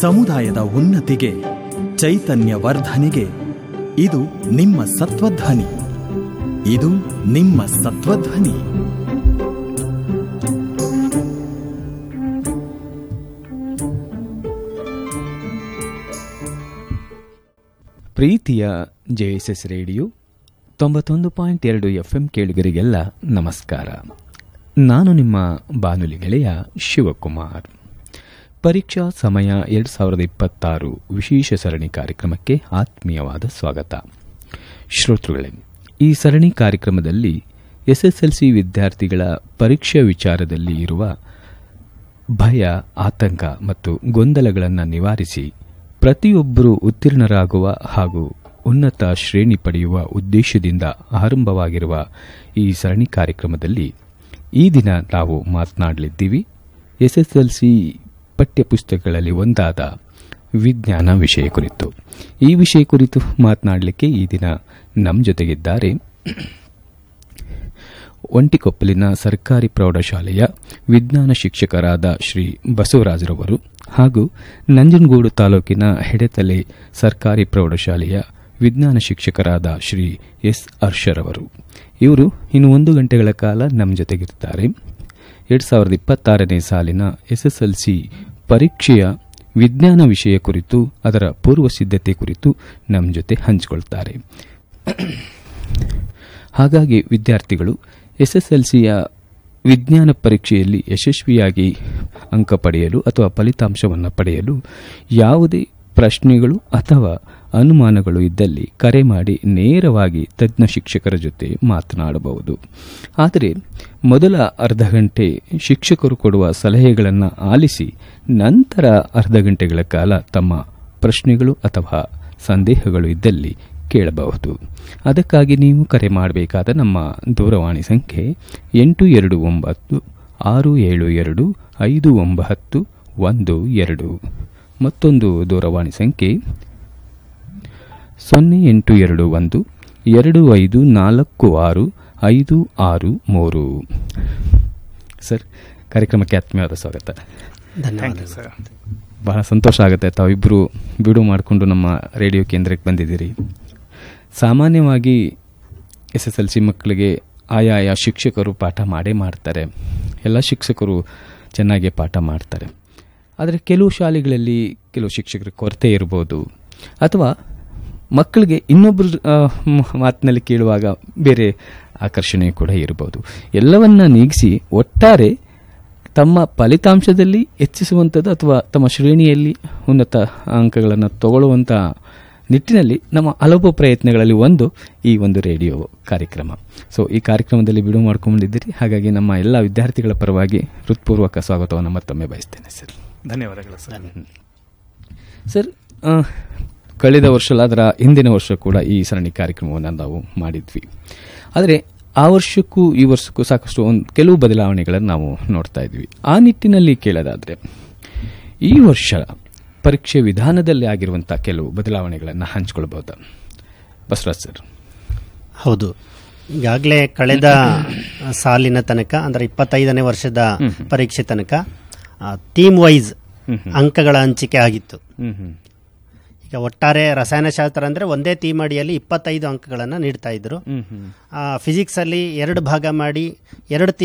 ಸಮುದಾಯದ ಉನ್ನತಿಗೆ ಚೈತನ್ಯ ವರ್ಧನೆಗೆ ಇದು ನಿಮ್ಮ ಸತ್ವಧ್ವನಿ ಇದು ನಿಮ್ಮ ಸತ್ವಧ್ವನಿ ಪ್ರೀತಿಯ ಜೆ ಎಸ್ ಎಸ್ ರೇಡಿಯೋ ತೊಂಬತ್ತೊಂದು ಪಾಯಿಂಟ್ ಎರಡು ಎಫ್ ಎಂ ಕೇಳುಗರಿಗೆಲ್ಲ ನಮಸ್ಕಾರ ನಾನು ನಿಮ್ಮ ಬಾನುಲಿ ಗೆಳೆಯ ಶಿವಕುಮಾರ್ ಪರೀಕ್ಷಾ ಸಮಯ ಎರಡು ಸಾವಿರದ ಇಪ್ಪತ್ತಾರು ವಿಶೇಷ ಸರಣಿ ಕಾರ್ಯಕ್ರಮಕ್ಕೆ ಆತ್ಮೀಯವಾದ ಸ್ವಾಗತ ಶ್ರೋತೃಗಳೇ ಈ ಸರಣಿ ಕಾರ್ಯಕ್ರಮದಲ್ಲಿ ಎಸ್ಎಸ್ಎಲ್ಸಿ ವಿದ್ಯಾರ್ಥಿಗಳ ಪರೀಕ್ಷೆ ವಿಚಾರದಲ್ಲಿ ಇರುವ ಭಯ ಆತಂಕ ಮತ್ತು ಗೊಂದಲಗಳನ್ನು ನಿವಾರಿಸಿ ಪ್ರತಿಯೊಬ್ಬರೂ ಉತ್ತೀರ್ಣರಾಗುವ ಹಾಗೂ ಉನ್ನತ ಶ್ರೇಣಿ ಪಡೆಯುವ ಉದ್ದೇಶದಿಂದ ಆರಂಭವಾಗಿರುವ ಈ ಸರಣಿ ಕಾರ್ಯಕ್ರಮದಲ್ಲಿ ಈ ದಿನ ನಾವು ಮಾತನಾಡಲಿದ್ದೀವಿ ಎಸ್ಎಸ್ಎಲ್ಸಿ ಪಠ್ಯಪುಸ್ತಕಗಳಲ್ಲಿ ಒಂದಾದ ವಿಜ್ಞಾನ ವಿಷಯ ಕುರಿತು ಈ ವಿಷಯ ಕುರಿತು ಮಾತನಾಡಲಿಕ್ಕೆ ಈ ದಿನ ನಮ್ಮ ಜೊತೆಗಿದ್ದಾರೆ ಒಂಟಿಕೊಪ್ಪಲಿನ ಸರ್ಕಾರಿ ಪ್ರೌಢಶಾಲೆಯ ವಿಜ್ಞಾನ ಶಿಕ್ಷಕರಾದ ಶ್ರೀ ಬಸವರಾಜರವರು ಹಾಗೂ ನಂಜನಗೂಡು ತಾಲೂಕಿನ ಹೆಡೆತಲೆ ಸರ್ಕಾರಿ ಪ್ರೌಢಶಾಲೆಯ ವಿಜ್ಞಾನ ಶಿಕ್ಷಕರಾದ ಶ್ರೀ ಎಸ್ ಹರ್ಷರವರು ಇವರು ಇನ್ನು ಒಂದು ಗಂಟೆಗಳ ಕಾಲ ನಮ್ಮ ಜೊತೆಗಿರುತ್ತಾರೆ ಎರಡು ಸಾವಿರದ ಇಪ್ಪತ್ತಾರನೇ ಸಾಲಿನ ಎಸ್ಎಸ್ಎಲ್ಸಿ ಪರೀಕ್ಷೆಯ ವಿಜ್ಞಾನ ವಿಷಯ ಕುರಿತು ಅದರ ಪೂರ್ವ ಸಿದ್ಧತೆ ಕುರಿತು ನಮ್ಮ ಜೊತೆ ಹಂಚಿಕೊಳ್ತಾರೆ ಹಾಗಾಗಿ ವಿದ್ಯಾರ್ಥಿಗಳು ಎಸ್ಎಸ್ಎಲ್ಸಿಯ ವಿಜ್ಞಾನ ಪರೀಕ್ಷೆಯಲ್ಲಿ ಯಶಸ್ವಿಯಾಗಿ ಅಂಕ ಪಡೆಯಲು ಅಥವಾ ಫಲಿತಾಂಶವನ್ನು ಪಡೆಯಲು ಯಾವುದೇ ಪ್ರಶ್ನೆಗಳು ಅಥವಾ ಅನುಮಾನಗಳು ಇದ್ದಲ್ಲಿ ಕರೆ ಮಾಡಿ ನೇರವಾಗಿ ತಜ್ಞ ಶಿಕ್ಷಕರ ಜೊತೆ ಮಾತನಾಡಬಹುದು ಆದರೆ ಮೊದಲ ಅರ್ಧ ಗಂಟೆ ಶಿಕ್ಷಕರು ಕೊಡುವ ಸಲಹೆಗಳನ್ನು ಆಲಿಸಿ ನಂತರ ಅರ್ಧ ಗಂಟೆಗಳ ಕಾಲ ತಮ್ಮ ಪ್ರಶ್ನೆಗಳು ಅಥವಾ ಸಂದೇಹಗಳು ಇದ್ದಲ್ಲಿ ಕೇಳಬಹುದು ಅದಕ್ಕಾಗಿ ನೀವು ಕರೆ ಮಾಡಬೇಕಾದ ನಮ್ಮ ದೂರವಾಣಿ ಸಂಖ್ಯೆ ಎಂಟು ಎರಡು ಒಂಬತ್ತು ಆರು ಏಳು ಎರಡು ಐದು ಒಂಬತ್ತು ಒಂದು ಎರಡು ಮತ್ತೊಂದು ದೂರವಾಣಿ ಸಂಖ್ಯೆ ಸೊನ್ನೆ ಎಂಟು ಎರಡು ಒಂದು ಎರಡು ಐದು ನಾಲ್ಕು ಆರು ಐದು ಆರು ಮೂರು ಸರ್ ಕಾರ್ಯಕ್ರಮಕ್ಕೆ ಆತ್ಮೀಯವಾದ ಸ್ವಾಗತ ಧನ್ಯವಾದ ಬಹಳ ಸಂತೋಷ ಆಗುತ್ತೆ ತಾವಿಬ್ಬರು ಬಿಡು ಮಾಡಿಕೊಂಡು ನಮ್ಮ ರೇಡಿಯೋ ಕೇಂದ್ರಕ್ಕೆ ಬಂದಿದ್ದೀರಿ ಸಾಮಾನ್ಯವಾಗಿ ಎಸ್ ಎಸ್ ಎಲ್ ಸಿ ಮಕ್ಕಳಿಗೆ ಆಯಾಯ ಶಿಕ್ಷಕರು ಪಾಠ ಮಾಡೇ ಮಾಡ್ತಾರೆ ಎಲ್ಲ ಶಿಕ್ಷಕರು ಚೆನ್ನಾಗಿ ಪಾಠ ಮಾಡ್ತಾರೆ ಆದರೆ ಕೆಲವು ಶಾಲೆಗಳಲ್ಲಿ ಕೆಲವು ಶಿಕ್ಷಕರ ಕೊರತೆ ಇರ್ಬೋದು ಅಥವಾ ಮಕ್ಕಳಿಗೆ ಇನ್ನೊಬ್ಬರ ಆ, ಮ- ಮಾತಿನಲ್ಲಿ ಕೇಳುವಾಗ ಬೇರೆ ಆಕರ್ಷಣೆ ಕೂಡ ಇರಬಹುದು ಎಲ್ಲವನ್ನ ನೀಗಿಸಿ ಒಟ್ಟಾರೆ ತಮ್ಮ ಫಲಿತಾಂಶದಲ್ಲಿ ಹೆಚ್ಚಿಸುವಂಥದ್ದು ಅಥವಾ ತಮ್ಮ ಶ್ರೇಣಿಯಲ್ಲಿ ಉನ್ನತ ಅಂಕಗಳನ್ನು ತಗೊಳ್ಳುವಂಥ ನಿಟ್ಟಿನಲ್ಲಿ ನಮ್ಮ ಹಲವು ಪ್ರಯತ್ನಗಳಲ್ಲಿ ಒಂದು ಈ ಒಂದು ರೇಡಿಯೋ ಕಾರ್ಯಕ್ರಮ ಸೊ ಈ ಕಾರ್ಯಕ್ರಮದಲ್ಲಿ ಬಿಡುವು ಮಾಡ್ಕೊಂಡಿದ್ದೀರಿ ಹಾಗಾಗಿ ನಮ್ಮ ಎಲ್ಲ ವಿದ್ಯಾರ್ಥಿಗಳ ಪರವಾಗಿ ಹೃತ್ಪೂರ್ವಕ ಸ್ವಾಗತವನ್ನು ಮತ್ತೊಮ್ಮೆ ಬಯಸ್ತೇನೆ ಸರ್ ಧನ್ಯವಾದಗಳು ಸರ್ ಸರ್ ಆ, ಕಳೆದ ವರ್ಷ ಅಲ್ಲ ಅದರ ಹಿಂದಿನ ವರ್ಷ ಕೂಡ ಈ ಸರಣಿ ಕಾರ್ಯಕ್ರಮವನ್ನು ನಾವು ಮಾಡಿದ್ವಿ ಆದರೆ ಆ ವರ್ಷಕ್ಕೂ ಈ ವರ್ಷಕ್ಕೂ ಸಾಕಷ್ಟು ಒಂದು ಕೆಲವು ಬದಲಾವಣೆಗಳನ್ನು ನಾವು ನೋಡ್ತಾ ಇದ್ವಿ ಆ ನಿಟ್ಟಿನಲ್ಲಿ ಕೇಳೋದಾದ್ರೆ ಈ ವರ್ಷ ಪರೀಕ್ಷೆ ವಿಧಾನದಲ್ಲಿ ಆಗಿರುವಂತಹ ಕೆಲವು ಬದಲಾವಣೆಗಳನ್ನು ಹಂಚಿಕೊಳ್ಬಹುದಾ ಬಸವರಾಜ್ ಸರ್ ಹೌದು ಈಗಾಗಲೇ ಕಳೆದ ಸಾಲಿನ ತನಕ ಅಂದ್ರೆ ಇಪ್ಪತ್ತೈದನೇ ವರ್ಷದ ಪರೀಕ್ಷೆ ತನಕ ಥೀಮ್ ವೈಸ್ ಅಂಕಗಳ ಹಂಚಿಕೆ ಆಗಿತ್ತು ಹ್ಮ್ ಹ್ಮ್ ಈಗ ಒಟ್ಟಾರೆ ರಸಾಯನಶಾಸ್ತ್ರ ಅಂದ್ರೆ ಒಂದೇ ಥೀಮ್ ಅಡಿಯಲ್ಲಿ ಇಪ್ಪತ್ತೈದು ಅಂಕಗಳನ್ನು ನೀಡ್ತಾ ಇದ್ರು ಹ್ಮ್ ಹ್ಮ್ ಫಿಸಿಕ್ಸ್ ಅಲ್ಲಿ ಎರಡು ಭಾಗ ಮಾಡಿ ಎರಡು